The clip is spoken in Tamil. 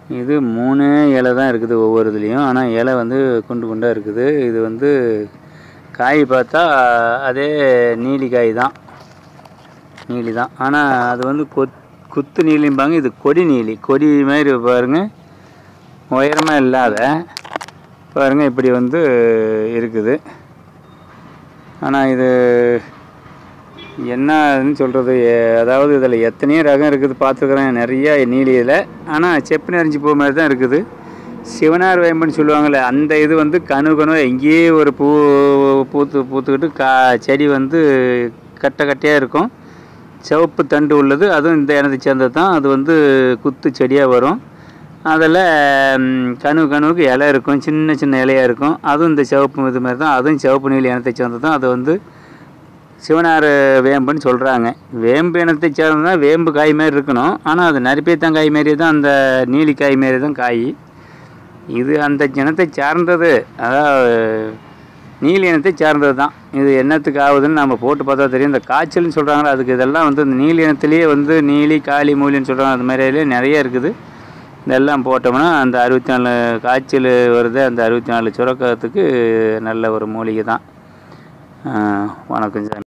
இது மூணே இலை தான் இருக்குது ஒவ்வொரு இதுலேயும் ஆனால் இலை வந்து குண்டு குண்டாக இருக்குது இது வந்து காய் பார்த்தா அதே நீலி காய் தான் நீலி தான் ஆனால் அது வந்து கொத் குத்து நீலிம்பாங்க இது கொடி நீலி கொடி மாதிரி பாருங்க உயரமாக இல்லாத பாருங்க இப்படி வந்து இருக்குது ஆனால் இது என்னன்னு சொல்கிறது அதாவது இதில் எத்தனையோ ரகம் இருக்குது பார்த்துக்கிறேன் நிறைய நீலியில் ஆனால் செப்பு நெறிஞ்சு போக மாதிரி தான் இருக்குது சிவனார் வேம்புன்னு சொல்லுவாங்கள்ல அந்த இது வந்து கணு கணு எங்கேயே ஒரு பூ பூத்து பூத்துக்கிட்டு கா செடி வந்து கட்டை கட்டையாக இருக்கும் சிவப்பு தண்டு உள்ளது அதுவும் இந்த இனத்தை சேர்ந்தது தான் அது வந்து குத்து செடியாக வரும் அதில் ம், கனு கணுவுக்கு இலை இருக்கும் சின்ன சின்ன இலையாக இருக்கும் அதுவும் இந்த சிவப்பு இது மாதிரி தான் அதுவும் சிவப்பு நீலி இனத்தை சேர்ந்தது தான் அது வந்து சிவனார் வேம்புன்னு சொல்கிறாங்க வேம்பு இனத்தை சேர்ந்ததுனா வேம்பு காய் மாதிரி இருக்கணும் ஆனால் அது நரிப்பேத்தான் காய் மாரி தான் அந்த நீலி காய் மாரி தான் காய் இது அந்த இனத்தை சார்ந்தது அதாவது நீலி இனத்தை சார்ந்தது தான் இது என்னத்துக்கு ஆகுதுன்னு நம்ம போட்டு பார்த்தா தெரியும் இந்த காய்ச்சல்னு சொல்கிறாங்களா அதுக்கு இதெல்லாம் வந்து இந்த நீலி இனத்துலேயே வந்து நீலி காளி மூலின்னு சொல்கிறாங்க அது மாதிரியே நிறைய இருக்குது இதெல்லாம் போட்டோம்னா அந்த அறுபத்தி நாலு காய்ச்சல் வருது அந்த அறுபத்தி நாலு சுரக்கத்துக்கு நல்ல ஒரு மூலிகை தான் ஆ, வணக்கம் சாமி